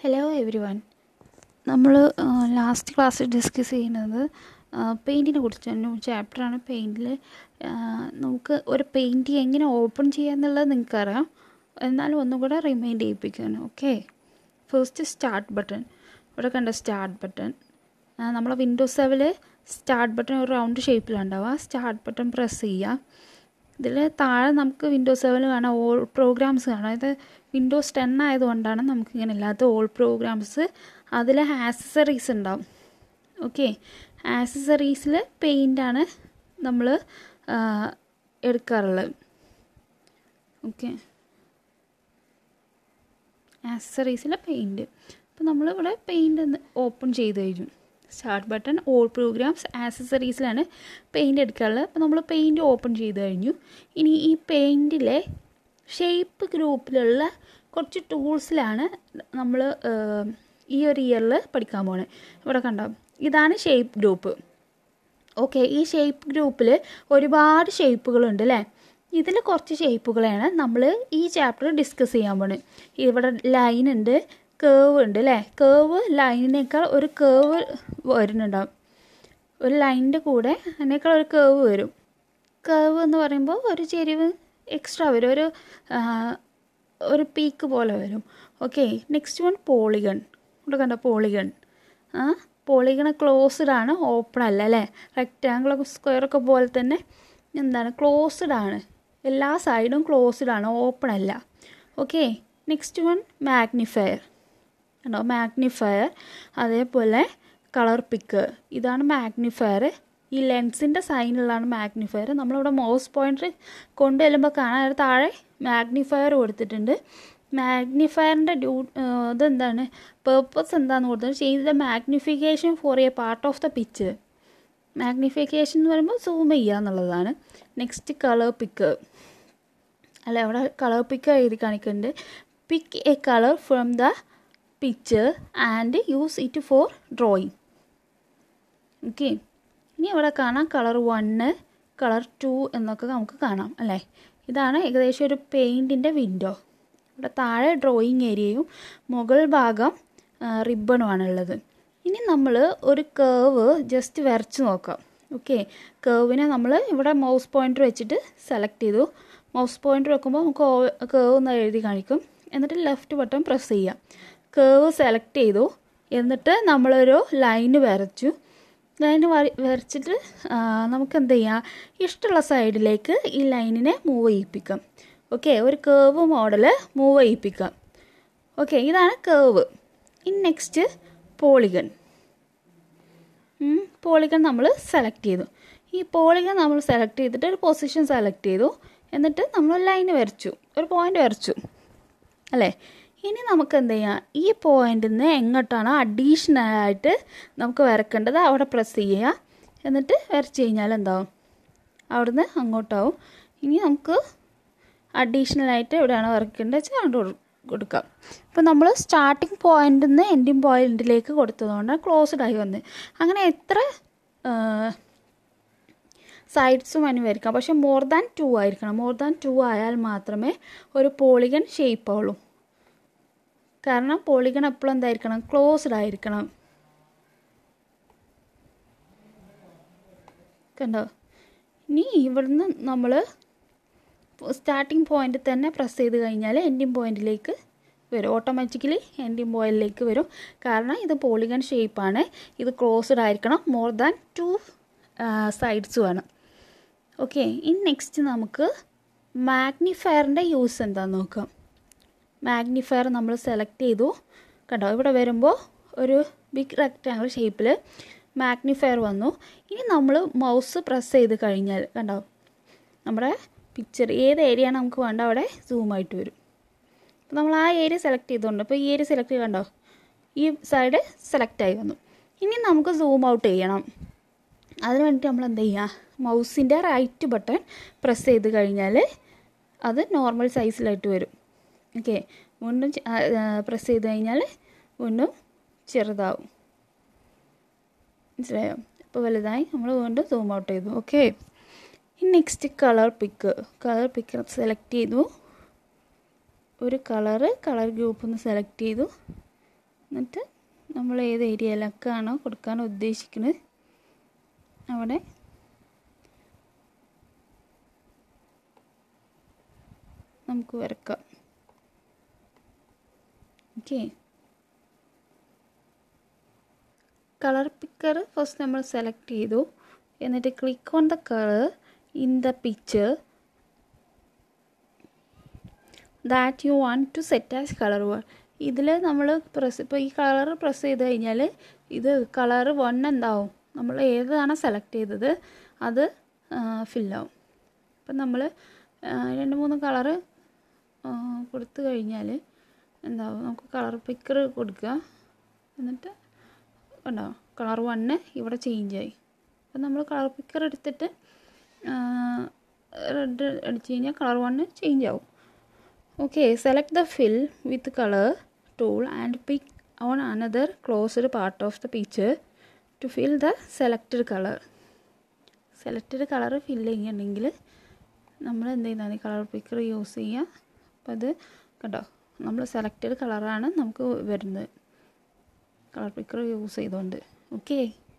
hello everyone നമ്മൾ last ക്ലാസ്സിൽ discuss ചെയ്യുന്നത് പെയിൻറ്റിനെ കുറിച്ചാണ് ചാപ്റ്ററാണ് പെയിൻറ്റിൽ നമുക്ക് ഒരു പെയിൻറ്റ് എങ്ങനെ ഓപ്പൺ ചെയ്യാന്നുള്ളത് നിങ്ങൾക്കറിയാം എന്നാലും ഒന്നും കൂടെ റിമൈൻഡ് ചെയ്യിപ്പിക്കുകയാണ് ഓക്കെ ഫസ്റ്റ് സ്റ്റാർട്ട് ബട്ടൺ ഇവിടെ കണ്ട സ്റ്റാർട്ട് ബട്ടൺ നമ്മളെ വിൻഡോസ് സെവൽ സ്റ്റാർട്ട് ബട്ടൺ ഒരു റൗണ്ട് ഷേപ്പിലുണ്ടാവുക സ്റ്റാർട്ട് ബട്ടൺ പ്രസ് ചെയ്യുക ഇതിൽ താഴെ നമുക്ക് വിൻഡോസ് സെവൻ കാണാം ഓൾ പ്രോഗ്രാംസ് കാണാം ഇത് വിൻഡോസ് ടെൻ ആയതുകൊണ്ടാണ് നമുക്ക് ഇങ്ങനെ ഇല്ലാത്ത ഓൾ പ്രോഗ്രാംസ് അതിൽ ആക്സസറീസ് ഉണ്ടാവും ഓക്കെ ആക്സസറീസിൽ പെയിൻ്റാണ് നമ്മൾ എടുക്കാറുള്ളത് ഓക്കെ ആക്സസറീസിലെ പെയിൻറ്റ് അപ്പോൾ നമ്മളിവിടെ പെയിൻ്റ് ഓപ്പൺ ചെയ്ത് കഴിഞ്ഞു സ്റ്റാർട്ട് ബട്ടൺ ഓൾ പ്രോഗ്രാംസ് ആക്സസറീസിലാണ് പെയിൻറ് എടുക്കാറുള്ളത് അപ്പോൾ നമ്മൾ പെയിൻറ് ഓപ്പൺ ചെയ്ത് കഴിഞ്ഞു ഇനി ഈ പെയിൻറ്റിലെ ഷേപ്പ് ഗ്രൂപ്പിലുള്ള കുറച്ച് ടൂൾസിലാണ് നമ്മൾ ഈ ഒരു ഇയറിൽ പഠിക്കാൻ പോണത് ഇവിടെ കണ്ടോ ഇതാണ് ഷേപ്പ് ഗ്രൂപ്പ് ഓക്കെ ഈ ഷേപ്പ് ഗ്രൂപ്പിൽ ഒരുപാട് ഷേപ്പുകളുണ്ട് അല്ലേ ഇതിൽ കുറച്ച് ഷേപ്പുകളാണ് നമ്മൾ ഈ ചാപ്റ്റർ ഡിസ്കസ് ചെയ്യാൻ പോണത് ഇവിടെ ലൈൻ ഉണ്ട് കേവ് ഉണ്ട് അല്ലേ കേവ് ലൈനിനേക്കാൾ ഒരു കേവ് വരുന്നുണ്ടാവും ഒരു ലൈനിൻ്റെ കൂടെ അതിനേക്കാൾ ഒരു കേവ് വരും കേവ് എന്ന് പറയുമ്പോൾ ഒരു ചെരിവ് എക്സ്ട്രാ വരും ഒരു ഒരു പീക്ക് പോലെ വരും ഓക്കെ നെക്സ്റ്റ് വൺ പോളിഗൺ ഇവിടെ കണ്ടോ പോളിഗൺ ആ പോളിഗൺ ക്ലോസ്ഡ് ആണ് ഓപ്പൺ അല്ല അല്ലേ റെക്റ്റാങ്കിളൊക്കെ സ്ക്വയറൊക്കെ പോലെ തന്നെ എന്താണ് ക്ലോസ്ഡ് ആണ് എല്ലാ സൈഡും ക്ലോസ്ഡ് ആണ് ഓപ്പൺ അല്ല ഓക്കെ നെക്സ്റ്റ് വൺ മാഗ്നിഫയർ കണ്ടോ മാഗ്നിഫയർ അതേപോലെ കളർ പിക്ക് ഇതാണ് മാഗ്നിഫയർ ഈ ലെൻസിൻ്റെ സൈനുള്ളതാണ് മാഗ്നിഫയർ നമ്മളിവിടെ മൗസ് പോയിൻ്റർ കൊണ്ടുവരുമ്പോൾ കാണാൻ ഒരു താഴെ മാഗ്നിഫയർ കൊടുത്തിട്ടുണ്ട് മാഗ്നിഫയറിൻ്റെ ഡ്യൂ ഇതെന്താണ് പേർപ്പസ് എന്താണെന്ന് കൊടുത്തത് ചെയ്ത് the magnification for a part of the picture magnification എന്ന് പറയുമ്പോൾ സൂം ചെയ്യുക എന്നുള്ളതാണ് നെക്സ്റ്റ് കളർ പിക്ക് അല്ല അവിടെ കളർ പിക്ക് എഴുതി കാണിക്കുന്നുണ്ട് pick a colour from the picture and use it for drawing okay ഇനി അവിടെ കാണാം കളർ വണ്ണ് കളർ ടു എന്നൊക്കെ നമുക്ക് കാണാം അല്ലേ ഇതാണ് ഏകദേശം ഒരു പെയിൻറ്റിൻ്റെ വിൻഡോ ഇവിടെ താഴെ ഡ്രോയിങ് ഏരിയയും മുകൾ ഭാഗം റിബണുമാണ് ഉള്ളത് ഇനി നമ്മൾ ഒരു കേവ് ജസ്റ്റ് വരച്ച് നോക്കാം ഓക്കെ കേവിനെ നമ്മൾ ഇവിടെ മൗസ് പോയിൻ്റർ വെച്ചിട്ട് സെലക്ട് ചെയ്തു മൗസ് പോയിൻ്റർ വെക്കുമ്പോൾ നമുക്ക് കേവ് എന്ന് എഴുതി കാണിക്കും എന്നിട്ട് ലെഫ്റ്റ് ബട്ടൺ പ്രസ് ചെയ്യാം കേവ് സെലക്ട് ചെയ്തു എന്നിട്ട് നമ്മളൊരു ലൈന് വരച്ചു ലൈന് വരച്ചിട്ട് നമുക്ക് എന്ത് ചെയ്യാം ഇഷ്ടമുള്ള സൈഡിലേക്ക് ഈ ലൈനിനെ മൂവ് ചെയ്യിപ്പിക്കാം ഓക്കെ ഒരു കേവ് മോഡൽ മൂവ് ചെയ്യിപ്പിക്കാം ഓക്കെ ഇതാണ് കേവ് ഇനി നെക്സ്റ്റ് പോളിഗൺ പോളിഗൺ നമ്മൾ സെലക്ട് ചെയ്തു ഈ പോളിഗൺ നമ്മൾ സെലക്ട് ചെയ്തിട്ട് ഒരു പൊസിഷൻ സെലക്ട് ചെയ്തു എന്നിട്ട് നമ്മൾ ലൈന് വരച്ചു ഒരു പോയിൻ്റ് വരച്ചു അല്ലേ ഇനി നമുക്ക് എന്ത് ചെയ്യാം ഈ പോയിന്റിൽ നിന്ന് എങ്ങോട്ടാണോ അഡീഷണൽ ആയിട്ട് നമുക്ക് വരക്കേണ്ടത് അവിടെ പ്രസ് ചെയ്യുക എന്നിട്ട് വരച്ച് കഴിഞ്ഞാൽ എന്താവും അവിടുന്ന് അങ്ങോട്ടാവും ഇനി നമുക്ക് അഡീഷണൽ ആയിട്ട് എവിടെയാണ് വരയ്ക്കേണ്ടത് വെച്ചാൽ അവിടെ കൊടുക്കാം ഇപ്പോൾ നമ്മൾ സ്റ്റാർട്ടിങ് പോയിന്റിൽ നിന്ന് എൻഡിങ് പോയിന്റിലേക്ക് കൊടുത്തതുകൊണ്ട് ക്ലോസ്ഡ് ആയി വന്ന് അങ്ങനെ എത്ര സൈഡ്സും അതിന് വരയ്ക്കാം പക്ഷേ മോർ ദാൻ ടു ആയിരിക്കണം മോർ ദാൻ ടു ആയാൽ മാത്രമേ ഒരു പോളിഗൺ ഷേപ്പ് ആവുള്ളൂ കാരണം പോളിഗൺ എപ്പോഴും എന്തായിരിക്കണം ക്ലോസ്ഡ് ആയിരിക്കണം കണ്ടോ ഇനി ഇവിടുന്ന് നമ്മൾ സ്റ്റാർട്ടിങ് പോയിന്റിൽ തന്നെ പ്രസ് ചെയ്ത് കഴിഞ്ഞാൽ എൻഡിങ് പോയിന്റിലേക്ക് വരും ഓട്ടോമാറ്റിക്കലി എൻഡിങ് പോയിന്റിലേക്ക് വരും കാരണം ഇത് പോളിഗൺ ഷേപ്പാണ് ഇത് ക്ലോസ്ഡ് ആയിരിക്കണം മോർ ദാൻ ടു സൈഡ്സ് വേണം ഓക്കെ ഇനി നെക്സ്റ്റ് നമുക്ക് മാഗ്നിഫയറിൻ്റെ യൂസ് എന്താണെന്ന് നോക്കാം മാഗ്നിഫയർ നമ്മൾ സെലക്ട് ചെയ്തു കണ്ടോ ഇവിടെ വരുമ്പോൾ ഒരു ബിഗ് റെക്റ്റാങ്കിൾ ഷേപ്പിൽ മാഗ്നിഫയർ വന്നു ഇനി നമ്മൾ മൗസ് പ്രസ് ചെയ്ത് കഴിഞ്ഞാൽ കണ്ടോ നമ്മുടെ പിക്ചർ ഏത് ഏരിയ ആണ് നമുക്ക് വേണ്ട അവിടെ സൂമായിട്ട് വരും അപ്പോൾ നമ്മൾ ആ ഏരിയ സെലക്ട് ചെയ്തുകൊണ്ട് ഇപ്പോൾ ഈ ഏരിയ സെലക്ട് ചെയ്ത് കണ്ടോ ഈ സൈഡ് സെലക്ട് ആയി വന്നു ഇനി നമുക്ക് സൂം ഔട്ട് ചെയ്യണം അതിന് വേണ്ടിയിട്ട് നമ്മൾ എന്താ ചെയ്യുക മൗസിൻ്റെ റൈറ്റ് ബട്ടൺ പ്രസ് ചെയ്ത് കഴിഞ്ഞാൽ അത് നോർമൽ സൈസിലായിട്ട് വരും ഓക്കെ വീണ്ടും പ്രസ് ചെയ്ത് കഴിഞ്ഞാൽ വീണ്ടും ചെറുതാവും മനസ്സിലായോ അപ്പോൾ വലുതായി നമ്മൾ വീണ്ടും സൂം ഔട്ട് ചെയ്തു ഓക്കെ ഇനി next colour pick colour pick select ചെയ്തു ഒരു കളറ് കളർ ഗ്രൂപ്പ് ഒന്ന് സെലക്ട് ചെയ്തു എന്നിട്ട് നമ്മൾ ഏത് ഏരിയയിലൊക്കെയാണോ കൊടുക്കാൻ ഉദ്ദേശിക്കുന്നത് അവിടെ നമുക്ക് വരക്കാം ഓക്കെ കളർ പിക്കർ ഫസ്റ്റ് നമ്മൾ സെലക്ട് ചെയ്തു എന്നിട്ട് click on the colour in the picture that you want to set as colour one ഇതിൽ നമ്മൾ പ്രസ് ഇപ്പോൾ ഈ കളർ പ്രസ് ചെയ്ത് കഴിഞ്ഞാൽ ഇത് കളർ വൺ എന്താവും നമ്മൾ ഏതാണ് സെലക്ട് ചെയ്തത് അത് ഫില്ലാവും അപ്പം നമ്മൾ രണ്ട് മൂന്ന് കളറ് കൊടുത്തു കഴിഞ്ഞാൽ എന്താവും നമുക്ക് കളർ പിക്കർ കൊടുക്കുക എന്നിട്ട് കണ്ടോ കളർ വണ്ണ് ഇവിടെ ചേഞ്ചായി അപ്പം നമ്മൾ കളർ പിക്കർ എടുത്തിട്ട് റെഡ് അടിച്ച് കഴിഞ്ഞാൽ കളർ വണ്ണ് ചേഞ്ച് ആവും okay select the fill with color tool and pick on another closed part of the picture to fill the selected color selected colour fill ചെയ്യുന്നുണ്ടെങ്കിൽ നമ്മൾ എന്ത് ചെയ്യുന്നതാണ് കളർ പിക്കർ യൂസ് ചെയ്യുക അപ്പോൾ അത് കണ്ടോ നമ്മൾ സെലക്റ്റഡ് കളറാണ് നമുക്ക് വരുന്നത് കളർ പിക്കർ യൂസ് ചെയ്തുകൊണ്ട് ഓക്കെ